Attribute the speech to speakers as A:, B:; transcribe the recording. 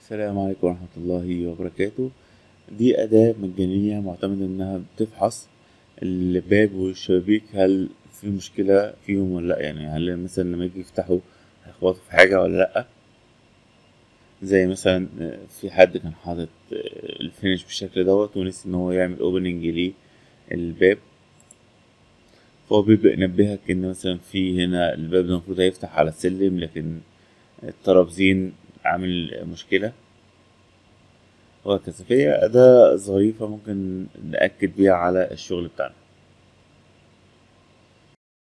A: السلام عليكم ورحمة الله وبركاته دي أداة مجانية معتمدة إنها بتفحص الباب والشبابيك هل في مشكلة فيهم ولا لأ يعني هل مثلا لما يجي يفتحوا هيخبطوا في حاجة ولا لأ زي مثلا في حد كان حاطط الفينش بالشكل دوت ونسي إن هو يعمل اوبننج للباب فهو بيبدأ ينبهك إن مثلا في هنا الباب ده المفروض هيفتح على السلم لكن الترابزين عامل مشكلة وهكذا فهي أداة ظريفة ممكن نأكد بيها على الشغل بتاعنا